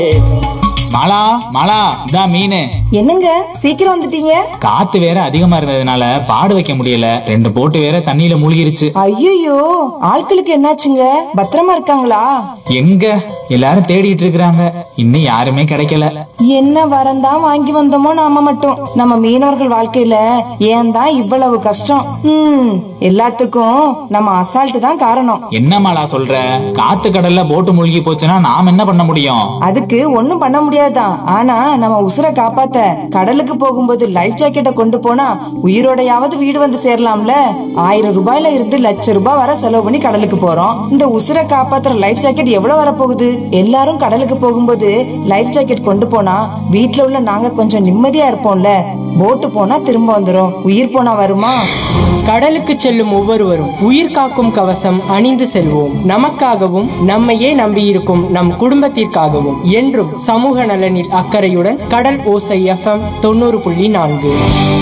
மாலா மாலா இதா மீன் என்னங்க சீக்கிரம் வந்துட்டீங்க காத்து வேற அதிகமா இருந்ததுனால பாடு வைக்க முடியல ரெண்டு போட்டு வேற தண்ணியில மூழ்கிருச்சு ஐயோ ஆட்களுக்கு என்னாச்சுங்க பத்திரமா இருக்காங்களா எங்க எல்லாரும் தேடிட்டு இருக்கிறாங்க இன்னும் யாருமே கிடைக்கல என்ன வரந்தான் வாங்கி வந்தோமோ நாம மட்டும் நம்ம மீனவர்கள் வாழ்க்கையில ஏன் தான் இவ்வளவு கஷ்டம் ம் எல்லாத்துக்கும் நம்ம அசால்ட் தான் காரணம் என்ன மாலா சொல்ற காத்து கடல்ல போட்டு மூழ்கி போச்சுன்னா நாம் என்ன பண்ண முடியும் அதுக்கு ஒண்ணும் பண்ண முடியாதுதான் ஆனா நம்ம உசுரை காப்பாத்த கடலுக்கு போகும்போது லைஃப் ஜாக்கெட்டை கொண்டு போனா உயிரோடையாவது வீடு வந்து சேரலாம்ல ஆயிரம் ரூபாயில இருந்து லட்ச ரூபாய் வர செலவு பண்ணி கடலுக்கு போறோம் இந்த உசுரை காப்பாத்துற லைஃப் ஜாக்கெட் எவ்வளவு வரப்போகுது எல்லாரும் கடலுக்கு போகும்போது லைஃப் ஜாக்கெட் கொண்டு போனா வீட்ல உள்ள நாங்க கொஞ்சம் நிம்மதியா இருப்போம்ல போட்டு போனா திரும்ப வந்துரும் உயிர் போனா வருமா கடலுக்கு செல்லும் ஒவ்வொருவரும் உயிர் காக்கும் கவசம் அணிந்து செல்வோம் நமக்காகவும் நம்மையே நம்பியிருக்கும் நம் குடும்பத்திற்காகவும் என்றும் சமூக நலனில் அக்கறையுடன் கடல் ஓசை எஃப்எம் தொண்ணூறு புள்ளி நான்கு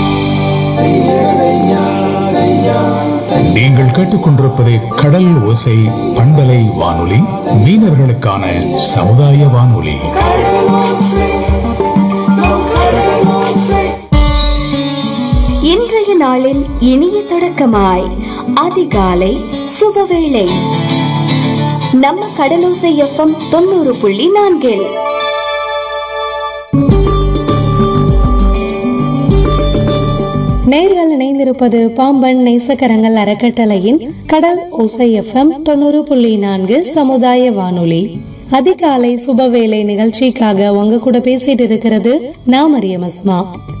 நீங்கள் கேட்டுக்கொண்டிருப்பது கடல் ஓசை பண்பலை வானொலி மீனவர்களுக்கான சமுதாய வானொலி இன்றைய நாளின் இனிய தொடக்கமாய் அதிகாலை சுபவேளை நம்ம கடலோசை எஃப்எம் தொண்ணூறு புள்ளி நான்கில் நேர்கள் இணைந்திருப்பது பாம்பன் நேசக்கரங்கள் அறக்கட்டளையின் கடல் ஓசை எஃப்எம் தொண்ணூறு புள்ளி நான்கு சமுதாய வானொலி அதிகாலை சுபவேளை நிகழ்ச்சிக்காக உங்க கூட பேசிட்டு இருக்கிறது நான் மரியம் அஸ்மா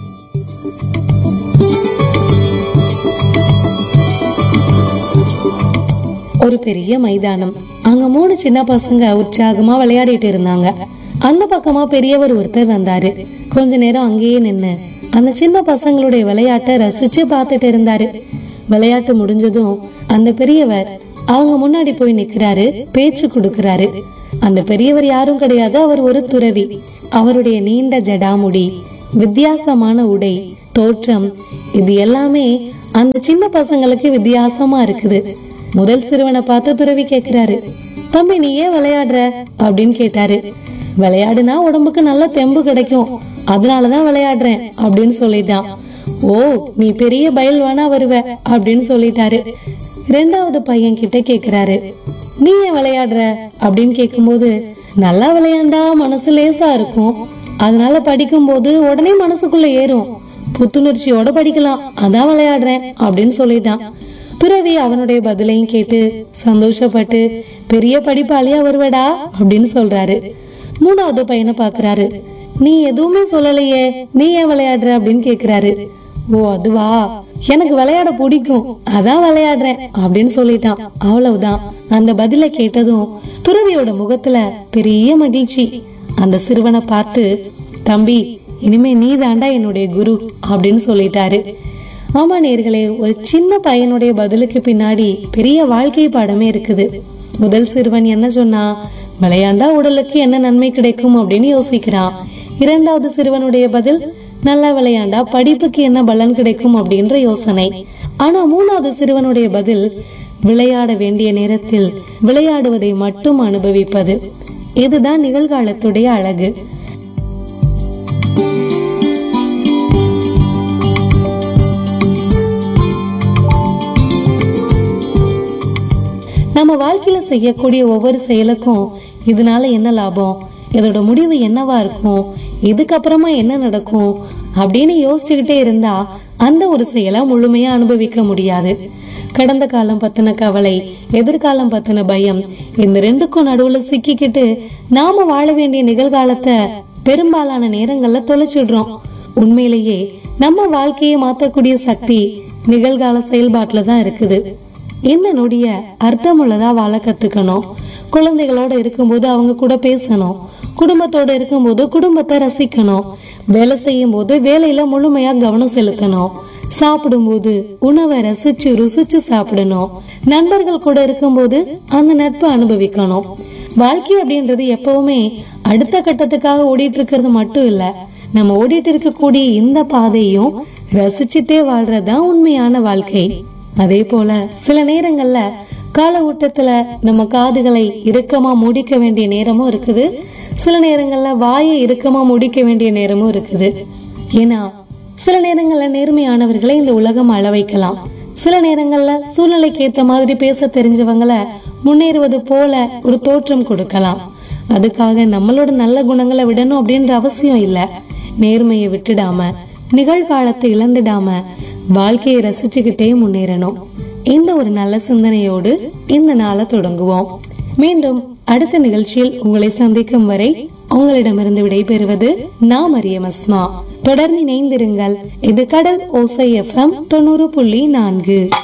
ஒரு பெரிய மைதானம் அங்க மூணு சின்ன பசங்க உற்சாகமா விளையாடிட்டு இருந்தாங்க அந்த பக்கமா பெரியவர் ஒருத்தர் வந்தாரு கொஞ்ச நேரம் அங்கேயே நின்னு அந்த சின்ன பசங்களுடைய விளையாட்டை ரசிச்சு பார்த்துட்டு இருந்தாரு விளையாட்டு முடிஞ்சதும் அந்த பெரியவர் அவங்க முன்னாடி போய் நிக்கிறாரு பேச்சு கொடுக்கறாரு அந்த பெரியவர் யாரும் கிடையாது அவர் ஒரு துறவி அவருடைய நீண்ட ஜடாமுடி வித்தியாசமான உடை தோற்றம் இது எல்லாமே அந்த சின்ன பசங்களுக்கு வித்தியாசமா இருக்குது முதல் சிறுவனை பார்த்து துறவி கேக்குறாரு தம்பி நீ ஏன் விளையாடுற அப்படின்னு கேட்டாரு விளையாடுனா உடம்புக்கு நல்ல தெம்பு கிடைக்கும் அதனாலதான் விளையாடுறேன் அப்படின்னு சொல்லிட்டான் ஓ நீ பெரிய பயில்வானா வருவ அப்படின்னு சொல்லிட்டாரு ரெண்டாவது பையன் கிட்ட கேக்குறாரு நீ ஏன் விளையாடுற அப்படின்னு கேக்கும்போது நல்லா விளையாண்டா மனசு லேசா இருக்கும் அதனால படிக்கும்போது உடனே மனசுக்குள்ள ஏறும் புத்துணர்ச்சியோட படிக்கலாம் அதான் விளையாடுறேன் அப்படின்னு சொல்லிட்டான் துறவி அவனுடைய பதிலையும் கேட்டு சந்தோஷப்பட்டு பெரிய படிப்பாளியா வருவடா அப்படின்னு சொல்றாரு மூணாவது பையனை பாக்குறாரு நீ எதுவுமே சொல்லலையே நீ ஏன் விளையாடுற அப்படின்னு கேக்குறாரு ஓ அதுவா எனக்கு விளையாட பிடிக்கும் அதான் விளையாடுறேன் அப்படின்னு சொல்லிட்டான் அவ்வளவுதான் அந்த பதில கேட்டதும் துறவியோட முகத்துல பெரிய மகிழ்ச்சி அந்த சிறுவனை பார்த்து தம்பி இனிமே நீ தாண்டா என்னுடைய குரு அப்படின்னு சொல்லிட்டாரு ஆமா நேர்களே ஒரு சின்ன பையனுடைய பதிலுக்கு பின்னாடி பெரிய வாழ்க்கை பாடமே இருக்குது முதல் சிறுவன் என்ன சொன்னா விளையாண்டா உடலுக்கு என்ன நன்மை கிடைக்கும் அப்படின்னு யோசிக்கிறான் இரண்டாவது சிறுவனுடைய பதில் நல்லா விளையாண்டா படிப்புக்கு என்ன பலன் கிடைக்கும் அப்படின்ற யோசனை ஆனா மூணாவது சிறுவனுடைய பதில் விளையாட வேண்டிய நேரத்தில் விளையாடுவதை மட்டும் அனுபவிப்பது இதுதான் நிகழ்காலத்துடைய அழகு நம்ம வாழ்க்கையில செய்யக்கூடிய ஒவ்வொரு செயலுக்கும் இதனால என்ன லாபம் இதோட முடிவு என்னவா இருக்கும் இதுக்கப்புறமா என்ன நடக்கும் அப்படின்னு யோசிச்சுக்கிட்டே இருந்தா அந்த ஒரு செயலை முழுமையா அனுபவிக்க முடியாது கடந்த காலம் பத்தின கவலை எதிர்காலம் பத்தின பயம் இந்த ரெண்டுக்கும் நடுவுல சிக்கிக்கிட்டு நாம வாழ வேண்டிய நிகழ்காலத்தை பெரும்பாலான நேரங்கள்ல தொலைச்சிடுறோம் உண்மையிலேயே நம்ம வாழ்க்கையை மாத்தக்கூடிய சக்தி நிகழ்கால செயல்பாட்டுல தான் இருக்குது இந்த நொடிய அர்த்தமுள்ளதா வாழ கத்துக்கணும் குழந்தைகளோட இருக்கும்போது அவங்க கூட பேசணும் குடும்பத்தோட இருக்கும்போது குடும்பத்தை ரசிக்கணும் வேலை செய்யும் போது வேலையில முழுமையா கவனம் செலுத்தணும் சாப்பிடும்போது உணவை ரசிச்சு ருசிச்சு சாப்பிடணும் நண்பர்கள் கூட இருக்கும்போது அந்த நட்பை அனுபவிக்கணும் வாழ்க்கை அப்படின்றது எப்பவுமே அடுத்த கட்டத்துக்காக ஓடிட்டு இருக்கிறது மட்டும் இல்ல நம்ம ஓடிட்டு இருக்கக்கூடிய இந்த பாதையும் ரசிச்சுட்டே வாழ்றதுதான் உண்மையான வாழ்க்கை அதே போல சில நேரங்கள்ல கால ஓட்டத்துல நம்ம காதுகளை இறுக்கமா முடிக்க வேண்டிய நேரமும் இருக்குது சில நேரங்கள்ல வாயை இறுக்கமா முடிக்க வேண்டிய நேரமும் இருக்குது ஏன்னா சில நேரங்கள்ல நேர்மையானவர்களை இந்த உலகம் அள வைக்கலாம் சில நேரங்கள்ல சூழ்நிலைக்கு ஏத்த மாதிரி பேச தெரிஞ்சவங்கள முன்னேறுவது போல ஒரு தோற்றம் கொடுக்கலாம் அதுக்காக நம்மளோட நல்ல குணங்களை விடணும் அப்படின்ற அவசியம் இல்ல நேர்மையை விட்டுடாம நிகழ்காலத்தை இழந்துடாம வாழ்க்கையை ரசிச்சுக்கிட்டே முன்னேறணும் இந்த ஒரு நல்ல சிந்தனையோடு இந்த நாளை தொடங்குவோம் மீண்டும் அடுத்த நிகழ்ச்சியில் உங்களை சந்திக்கும் வரை உங்களிடமிருந்து விடைபெறுவது நான் மரியம் அஸ்மா தொடர்ந்து இணைந்திருங்கள் இது கடல் ஓசை எஃப்எம் தொண்ணூறு புள்ளி நான்கு